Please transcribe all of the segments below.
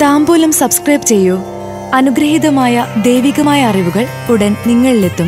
താമ്പൂലം subscribe ചെയ്യൂ അനുഗ്രഹീതമായ ദൈവികമായ അറിവുകൾ ഉടൻ നിങ്ങളിലെത്തും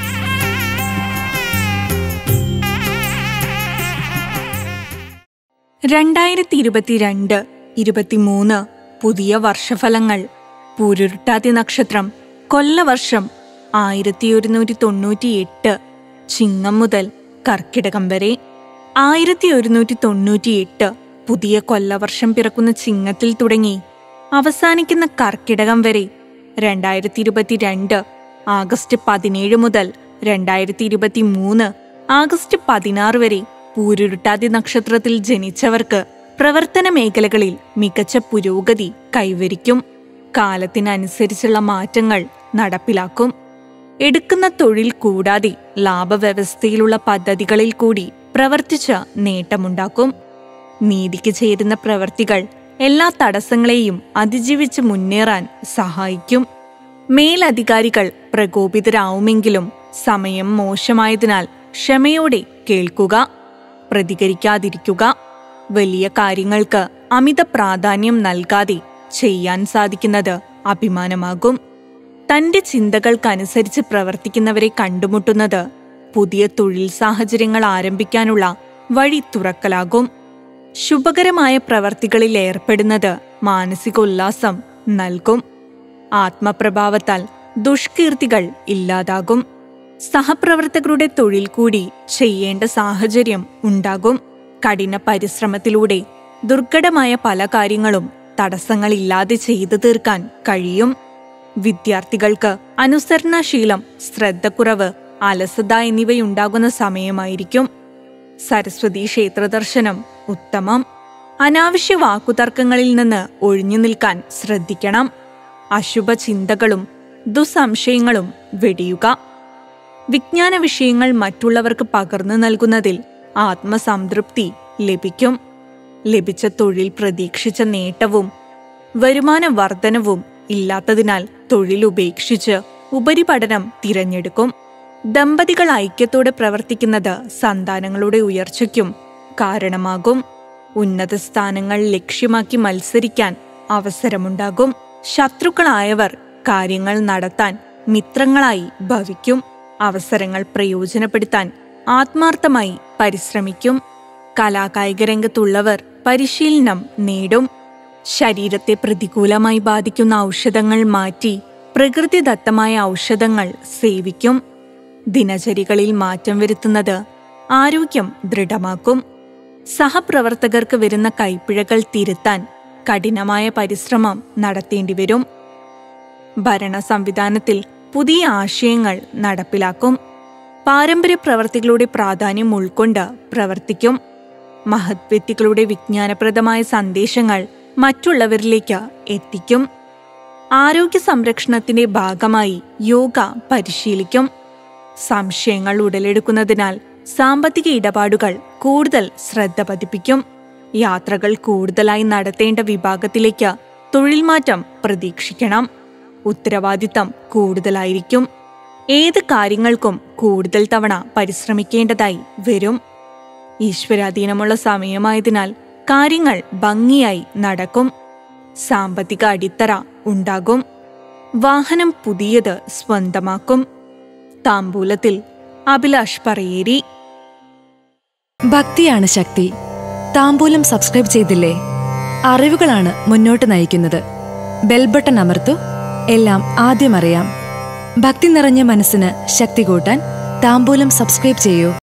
രണ്ടായിരത്തി ഇരുപത്തിരണ്ട് ഇരുപത്തിമൂന്ന് പുതിയ വർഷഫലങ്ങൾ പൂരുരുട്ടാതി നക്ഷത്രം കൊല്ലവർഷം ആയിരത്തി ഒരുന്നൂറ്റി തൊണ്ണൂറ്റി എട്ട് ചിങ്ങം മുതൽ കർക്കിടകം വരെ ആയിരത്തി ഒരുന്നൂറ്റി തൊണ്ണൂറ്റി എട്ട് പുതിയ കൊല്ലവർഷം പിറക്കുന്ന ചിങ്ങത്തിൽ തുടങ്ങി അവസാനിക്കുന്ന കർക്കിടകം വരെ രണ്ടായിരത്തി ഇരുപത്തിരണ്ട് ആഗസ്റ്റ് പതിനേഴ് മുതൽ രണ്ടായിരത്തി ഇരുപത്തി മൂന്ന് ആഗസ്റ്റ് പതിനാറ് വരെ പൂരുരുട്ടാതി നക്ഷത്രത്തിൽ ജനിച്ചവർക്ക് പ്രവർത്തന മേഖലകളിൽ മികച്ച പുരോഗതി കൈവരിക്കും കാലത്തിനനുസരിച്ചുള്ള മാറ്റങ്ങൾ നടപ്പിലാക്കും എടുക്കുന്ന തൊഴിൽ കൂടാതെ ലാഭവ്യവസ്ഥയിലുള്ള പദ്ധതികളിൽ കൂടി പ്രവർത്തിച്ച് നേട്ടമുണ്ടാക്കും നീതിക്ക് ചേരുന്ന പ്രവർത്തികൾ എല്ലാ തടസ്സങ്ങളെയും അതിജീവിച്ച് മുന്നേറാൻ സഹായിക്കും മേലധികാരികൾ പ്രകോപിതരാവുമെങ്കിലും സമയം മോശമായതിനാൽ ക്ഷമയോടെ കേൾക്കുക പ്രതികരിക്കാതിരിക്കുക വലിയ കാര്യങ്ങൾക്ക് അമിത പ്രാധാന്യം നൽകാതെ ചെയ്യാൻ സാധിക്കുന്നത് അഭിമാനമാകും തന്റെ ചിന്തകൾക്കനുസരിച്ച് പ്രവർത്തിക്കുന്നവരെ കണ്ടുമുട്ടുന്നത് പുതിയ തൊഴിൽ സാഹചര്യങ്ങൾ ആരംഭിക്കാനുള്ള വഴി തുറക്കലാകും ശുഭകരമായ പ്രവർത്തികളിൽ ഏർപ്പെടുന്നത് മാനസികോല്ലാസം നൽകും ആത്മപ്രഭാവത്താൽ ദുഷ്കീർത്തികൾ ഇല്ലാതാകും സഹപ്രവർത്തകരുടെ തൊഴിൽ കൂടി ചെയ്യേണ്ട സാഹചര്യം ഉണ്ടാകും കഠിന പരിശ്രമത്തിലൂടെ ദുർഘടമായ പല കാര്യങ്ങളും തടസ്സങ്ങളില്ലാതെ ചെയ്തു തീർക്കാൻ കഴിയും വിദ്യാർത്ഥികൾക്ക് അനുസരണശീലം ശ്രദ്ധക്കുറവ് അലസത എന്നിവയുണ്ടാകുന്ന സമയമായിരിക്കും സരസ്വതി ക്ഷേത്ര ദർശനം ഉത്തമം അനാവശ്യ വാക്കുതർക്കങ്ങളിൽ നിന്ന് ഒഴിഞ്ഞു നിൽക്കാൻ ശ്രദ്ധിക്കണം അശുഭ ചിന്തകളും ദുസംശയങ്ങളും വെടിയുക വിജ്ഞാന വിഷയങ്ങൾ മറ്റുള്ളവർക്ക് പകർന്നു നൽകുന്നതിൽ ആത്മസംതൃപ്തി ലഭിക്കും ലഭിച്ച തൊഴിൽ പ്രതീക്ഷിച്ച നേട്ടവും വരുമാന വർധനവും ഇല്ലാത്തതിനാൽ തൊഴിൽ ഉപേക്ഷിച്ച് ഉപരിപഠനം തിരഞ്ഞെടുക്കും ദമ്പതികൾ ഐക്യത്തോടെ പ്രവർത്തിക്കുന്നത് സന്താനങ്ങളുടെ ഉയർച്ചയ്ക്കും കാരണമാകും ഉന്നത സ്ഥാനങ്ങൾ ലക്ഷ്യമാക്കി മത്സരിക്കാൻ അവസരമുണ്ടാകും ശത്രുക്കളായവർ കാര്യങ്ങൾ നടത്താൻ മിത്രങ്ങളായി ഭവിക്കും അവസരങ്ങൾ പ്രയോജനപ്പെടുത്താൻ ആത്മാർത്ഥമായി പരിശ്രമിക്കും കലാകായിക രംഗത്തുള്ളവർ പരിശീലനം നേടും ശരീരത്തെ പ്രതികൂലമായി ബാധിക്കുന്ന ഔഷധങ്ങൾ മാറ്റി പ്രകൃതിദത്തമായ ഔഷധങ്ങൾ സേവിക്കും ദിനചര്യകളിൽ മാറ്റം വരുത്തുന്നത് ആരോഗ്യം ദൃഢമാക്കും സഹപ്രവർത്തകർക്ക് വരുന്ന കൈപ്പിഴകൾ തിരുത്താൻ കഠിനമായ പരിശ്രമം നടത്തേണ്ടിവരും ഭരണ സംവിധാനത്തിൽ പുതിയ ആശയങ്ങൾ നടപ്പിലാക്കും പാരമ്പര്യ പ്രവർത്തികളുടെ പ്രാധാന്യം ഉൾക്കൊണ്ട് പ്രവർത്തിക്കും മഹത് വ്യക്തികളുടെ വിജ്ഞാനപ്രദമായ സന്ദേശങ്ങൾ മറ്റുള്ളവരിലേക്ക് എത്തിക്കും ആരോഗ്യ സംരക്ഷണത്തിന്റെ ഭാഗമായി യോഗ പരിശീലിക്കും സംശയങ്ങൾ ഉടലെടുക്കുന്നതിനാൽ സാമ്പത്തിക ഇടപാടുകൾ കൂടുതൽ ശ്രദ്ധ പതിപ്പിക്കും യാത്രകൾ കൂടുതലായി നടത്തേണ്ട വിഭാഗത്തിലേക്ക് തൊഴിൽ മാറ്റം പ്രതീക്ഷിക്കണം ഉത്തരവാദിത്തം കൂടുതലായിരിക്കും ഏത് കാര്യങ്ങൾക്കും കൂടുതൽ തവണ പരിശ്രമിക്കേണ്ടതായി വരും ഈശ്വരാധീനമുള്ള സമയമായതിനാൽ കാര്യങ്ങൾ ഭംഗിയായി നടക്കും സാമ്പത്തിക അടിത്തറ ഉണ്ടാകും വാഹനം പുതിയത് സ്വന്തമാക്കും താമ്പൂലത്തിൽ അഭിലാഷ് പറയേരി ഭക്തിയാണ് ശക്തി താമ്പൂലം സബ്സ്ക്രൈബ് ചെയ്തില്ലേ അറിവുകളാണ് മുന്നോട്ട് നയിക്കുന്നത് ബെൽബട്ടൺ അമർത്തു എല്ലാം ആദ്യം അറിയാം ഭക്തി നിറഞ്ഞ മനസ്സിന് ശക്തി കൂട്ടാൻ താമ്പൂലം സബ്സ്ക്രൈബ് ചെയ്യൂ